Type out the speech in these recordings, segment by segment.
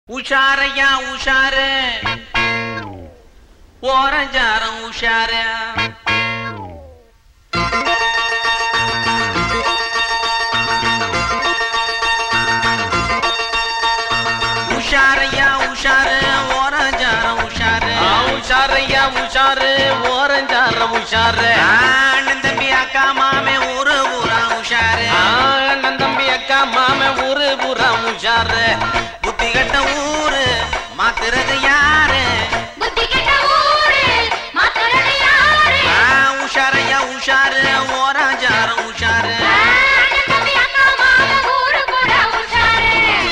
உஷாரையா உஷாரு ஓரஞ்சாரம் உஷாரு உஷாரையா உஷாரு ஓரஞ்சாரம் உஷாரு ஆ, உஷாரையா உஷாரு ஓரஞ்சார உஷாரு ஆ, அண்ணன் தம்பி அக்கா மாமே ஊரு ஊரா உஷாரு ஆ, அண்ணன் தம்பி அக்கா மாம ஊரு பூரா உஷாரு புத்தி கட்ட ஊரு மாத்துறது யாரு புத்தி கெட்ட ஊரு மாத்துறது யாரு ஆ, உஷாரையா உஷாரு ஓராஞ்சாரம் உஷாரு அண்ணன் தம்பி அக்கா மாமா ஊரு கூட உஷாரு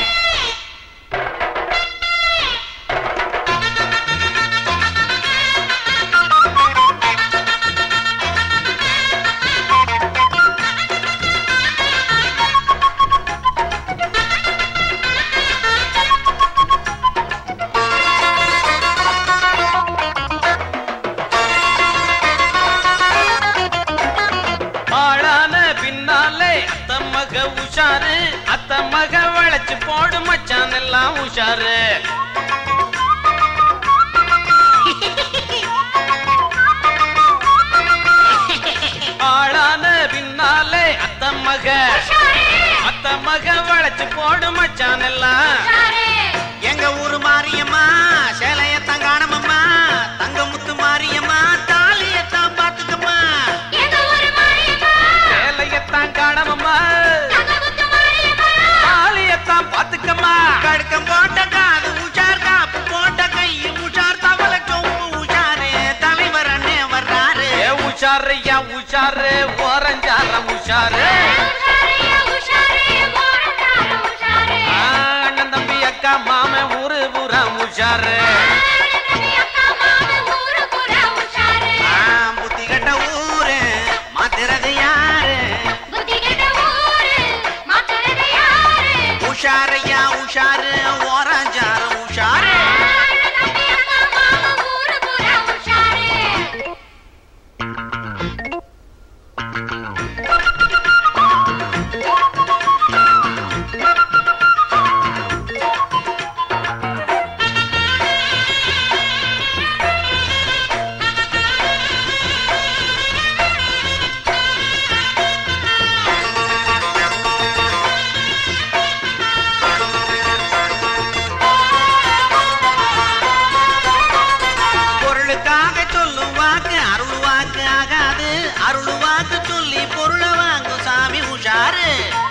ஆளான பின்னாலே அத்த மக உஷாரு அத்த மக வளைச்சு போடு மச்சான் எல்லாம் உஷாரு ஆளான பின்னாலே அத்த மக அத்த மக வளைச்சு போடு மச்சான் எல்லாம் உஷாரு எங்க ஊரு மாரியம்மா சேலையத்தான் காணமம்மா தங்க முத்து மாரியம்மா தாலியத்தான் பாத்துக்கம்மா எங்க ஊரு மாரியம்மா வேலையத்தான் காணவம்மா தங்கமுத்து மாரியம்மா ஆலியத்தான் பாத்துக்கம்மா கடுக்கம் போட்ட காது உஷார் காப்பு போட்ட கை உஷார் தவளை சொம்பு உஷாரு தலைவர் அண்ணே வர்றாரு ஏ உஷாரையா உஷாரு ஓரஞ்சாரம் உஷாரு உஷாரையா உஷாரு ஓரந்தார உஷாரு ஆ, அண்ணன் தம்பி அக்கா மாம ஊரு பூரா உஷாரு அண்ணன் தம்பி அக்கா மாமா ஊரு கூட உஷாரு ஆ, புத்தி கட்ட ஊரு மாத்துறது யாரு புத்தி கெட்ட ஊரு மாத்துறது யாரு உஷாரையா உஷாரு ஓராஞ்சாரம் உஷாரு அண்ணன் தம்பி அக்கா மாமா ஊரு கூட உஷாரு பொருளுக்காக சொல்லும் வாக்கு அருள் வாக்கு ஆகாது அருள் வாக்கு சொல்லி பொருளை வாங்கும் சாமி உஷாரு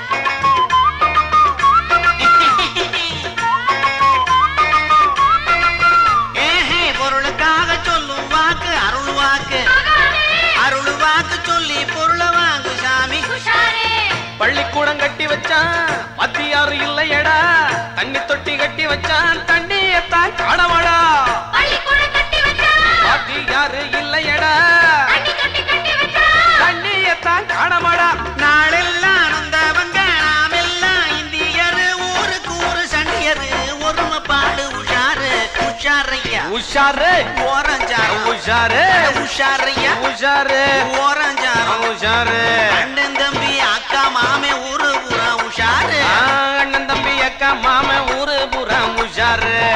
ஏஹே பொருளுக்காக சொல்லும் வாக்கு அருள் வாக்கு அருள் வாக்கு சொல்லி பொருளை வாங்கும் சாமி உஷாரு பள்ளிக்கூடம் கட்டி வச்சான் மத்தியாரு இல்லையடா தண்ணி தொட்டி கட்டி வச்சான் தண்ணியத்தான் காணவாடா பள்ளிக்கூடம் கட்டி வச்சா மத்தியாரு இல்லையடா தண்ணி தொட்டி கட்டி வச்சா தண்ணியத்தான் காணமாடா நாளெல்லாம் நொந்தவங்க நாமெல்லாம் இந்தியர் ஊருக்கு ஊரு சண்டியர் ஒருமைப்பாடு உஷாரு உஷாரையா உஷாரு ஓரஞ்சாரம் உஷாரு உஷாரையா உஷாரு ஓரஞ்சாரம் உஷாரு அண்ணன் தம்பி அக்கா மாமே ஊரு பூரா உஷாரு ஆ, அண்ணன் தம்பி அக்கா மாம ஊரு பூரா உஷாரு